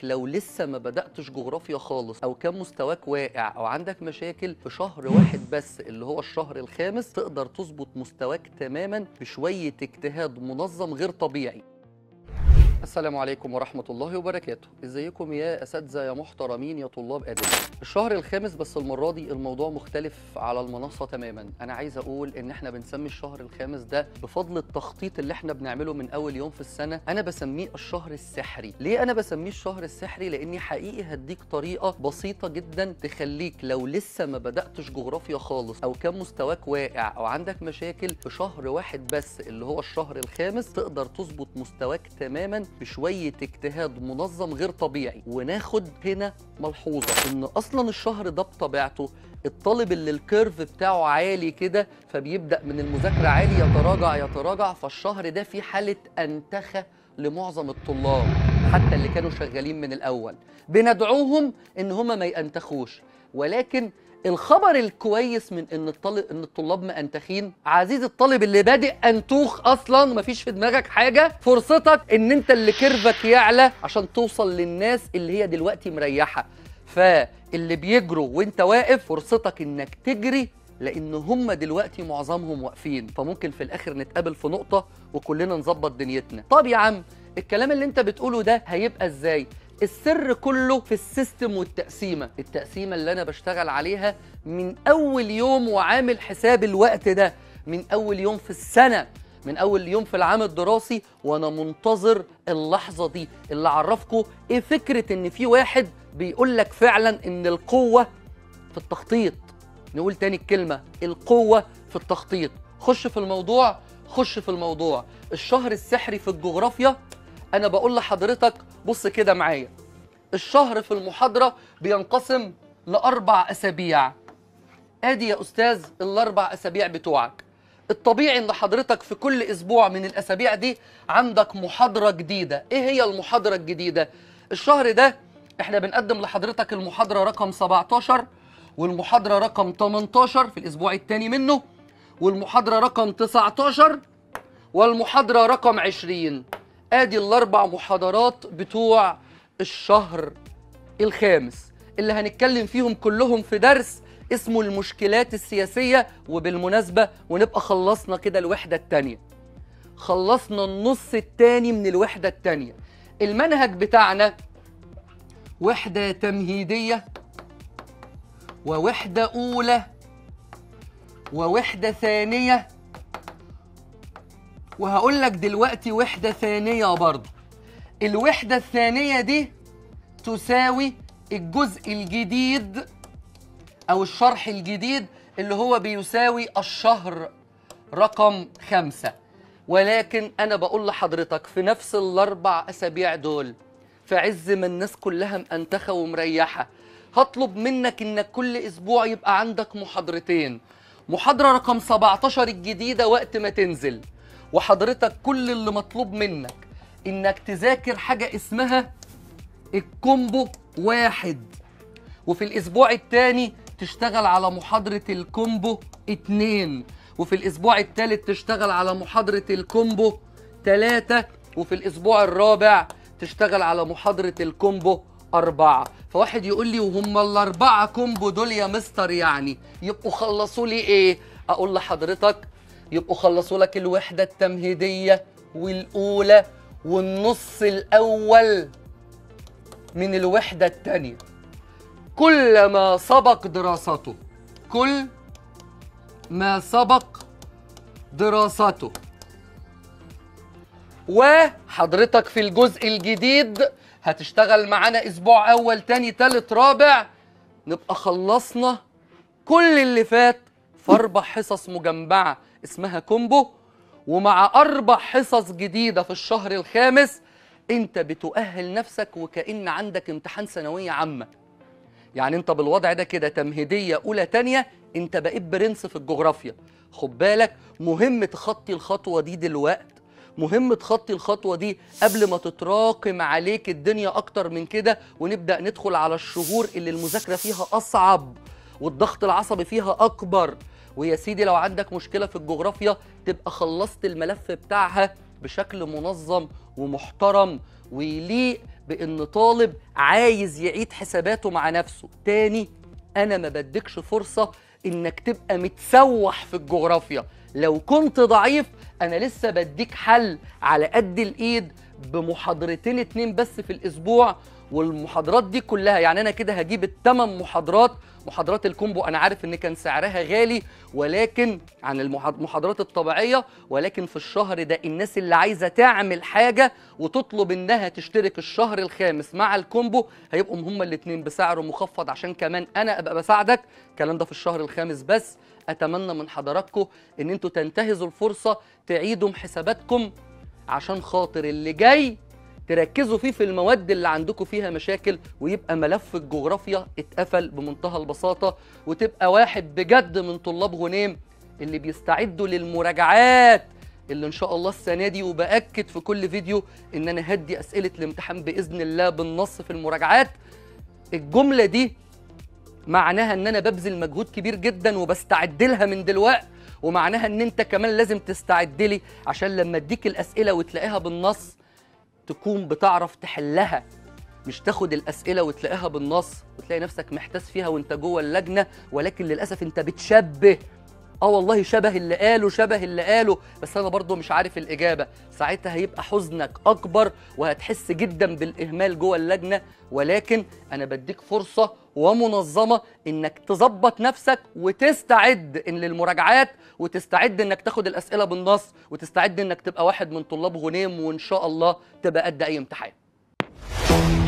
لو لسه ما بدأتش جغرافيا خالص أو كان مستواك واقع أو عندك مشاكل في شهر واحد بس اللي هو الشهر الخامس تقدر تظبط مستواك تماما بشوية اجتهاد منظم غير طبيعي السلام عليكم ورحمة الله وبركاته ازيكم يا أساتذة يا محترمين يا طلاب آداب الشهر الخامس بس المرة دي الموضوع مختلف على المنصة تماما أنا عايز أقول إن إحنا بنسمي الشهر الخامس ده بفضل التخطيط اللي إحنا بنعمله من أول يوم في السنة أنا بسميه الشهر السحري ليه أنا بسميه الشهر السحري لأني حقيقي هديك طريقة بسيطة جدا تخليك لو لسه ما بدأتش جغرافيا خالص أو كان مستواك واقع أو عندك مشاكل في شهر واحد بس اللي هو الشهر الخامس تقدر تظبط مستواك تماما بشوية اجتهاد منظم غير طبيعي وناخد هنا ملحوظة ان اصلا الشهر ده بطبيعته الطالب اللي الكيرف بتاعه عالي كده فبيبدأ من المذاكرة عالي يتراجع يتراجع فالشهر ده في حالة انتخة لمعظم الطلاب حتى اللي كانوا شغالين من الاول بندعوهم ان هم ما ينتخوش ولكن الخبر الكويس من ان الطالب ان الطلاب مأنتخين عزيزي الطالب اللي بادئ انتوخ اصلا مفيش في دماغك حاجه فرصتك ان انت اللي كيرفك يعلى عشان توصل للناس اللي هي دلوقتي مريحه فاللي بيجروا وانت واقف فرصتك انك تجري لان هم دلوقتي معظمهم واقفين فممكن في الاخر نتقابل في نقطه وكلنا نظبط دنيتنا طب يا عم الكلام اللي انت بتقوله ده هيبقى ازاي السر كله في السيستم والتقسيمة التقسيمة اللي أنا بشتغل عليها من أول يوم وعامل حساب الوقت ده من أول يوم في السنة من أول يوم في العام الدراسي وأنا منتظر اللحظة دي اللي أعرفكم إيه فكرة إن في واحد بيقول لك فعلا إن القوة في التخطيط نقول تاني الكلمة القوة في التخطيط خش في الموضوع خش في الموضوع الشهر السحري في الجغرافيا انا بقول لحضرتك بص كده معايا الشهر في المحاضره بينقسم لاربع اسابيع ادي يا استاذ الاربع اسابيع بتوعك الطبيعي ان حضرتك في كل اسبوع من الاسابيع دي عندك محاضره جديده ايه هي المحاضره الجديده الشهر ده احنا بنقدم لحضرتك المحاضره رقم 17 والمحاضره رقم 18 في الاسبوع الثاني منه والمحاضره رقم 19 والمحاضره رقم 20 ادي الاربع محاضرات بتوع الشهر الخامس اللي هنتكلم فيهم كلهم في درس اسمه المشكلات السياسية وبالمناسبة ونبقى خلصنا كده الوحدة التانية خلصنا النص التاني من الوحدة التانية المنهج بتاعنا وحدة تمهيدية ووحدة أولى ووحدة ثانية وهقول لك دلوقتي وحدة ثانية برضه الوحدة الثانية دي تساوي الجزء الجديد أو الشرح الجديد اللي هو بيساوي الشهر رقم خمسة ولكن أنا بقول لحضرتك في نفس الأربع أسابيع دول في عز ما الناس كلها مأنتخة ومريحة هطلب منك إنك كل أسبوع يبقى عندك محاضرتين محاضرة رقم 17 الجديدة وقت ما تنزل وحضرتك كل اللي مطلوب منك انك تذاكر حاجة اسمها الكومبو واحد وفي الاسبوع الثاني تشتغل على محاضرة الكومبو اتنين وفي الاسبوع الثالث تشتغل على محاضرة الكومبو تلاتة وفي الاسبوع الرابع تشتغل على محاضرة الكومبو أربعة فواحد يقول لي وهم الأربعة كومبو دول يا مستر يعني يبقوا خلصوا لي إيه؟ أقول لحضرتك يبقوا خلصوا لك الوحدة التمهيدية والأولى والنص الأول من الوحدة الثانية كل ما سبق دراسته كل ما سبق دراسته وحضرتك في الجزء الجديد هتشتغل معانا اسبوع اول تاني تالت رابع نبقى خلصنا كل اللي فات في اربع حصص مجمعه اسمها كومبو ومع اربع حصص جديده في الشهر الخامس انت بتؤهل نفسك وكأن عندك امتحان ثانويه عامه يعني انت بالوضع ده كده تمهيديه اولى تانية انت بقيت برنس في الجغرافيا خد بالك مهم تخطي الخطوه دي دلوقت مهم تخطي الخطوه دي قبل ما تتراكم عليك الدنيا اكتر من كده ونبدا ندخل على الشهور اللي المذاكره فيها اصعب والضغط العصبي فيها اكبر ويا سيدي لو عندك مشكله في الجغرافيا تبقى خلصت الملف بتاعها بشكل منظم ومحترم ويليق بان طالب عايز يعيد حساباته مع نفسه تاني انا ما بديكش فرصه انك تبقى متسوح في الجغرافيا لو كنت ضعيف انا لسه بديك حل على قد الايد بمحاضرتين اتنين بس في الاسبوع والمحاضرات دي كلها يعني انا كده هجيب الثمان محاضرات محاضرات الكومبو انا عارف ان كان سعرها غالي ولكن عن المحاضرات الطبيعيه ولكن في الشهر ده الناس اللي عايزه تعمل حاجه وتطلب انها تشترك الشهر الخامس مع الكومبو هيبقوا هما الاثنين بسعر مخفض عشان كمان انا ابقى بساعدك الكلام ده في الشهر الخامس بس اتمنى من حضراتكم ان انتوا تنتهزوا الفرصه تعيدوا حساباتكم عشان خاطر اللي جاي تركزوا فيه في المواد اللي عندكم فيها مشاكل ويبقى ملف الجغرافيا اتقفل بمنتهى البساطة وتبقى واحد بجد من طلاب غنيم اللي بيستعدوا للمراجعات اللي ان شاء الله السنه دي وباكد في كل فيديو ان انا هدي اسئله الامتحان باذن الله بالنص في المراجعات الجمله دي معناها ان انا ببذل مجهود كبير جدا وبستعد لها من دلوقتي ومعناها ان انت كمان لازم تستعد لي عشان لما اديك الاسئله وتلاقيها بالنص تكون بتعرف تحلها مش تاخد الاسئله وتلاقيها بالنص وتلاقي نفسك محتاس فيها وانت جوه اللجنه ولكن للاسف انت بتشبه اه والله شبه اللي قاله شبه اللي قاله بس انا برضه مش عارف الاجابه ساعتها هيبقى حزنك اكبر وهتحس جدا بالاهمال جوه اللجنه ولكن انا بديك فرصه ومنظمه انك تظبط نفسك وتستعد ان للمراجعات وتستعد انك تاخد الاسئله بالنص وتستعد انك تبقى واحد من طلاب غنيم وان شاء الله تبقى قد اي امتحان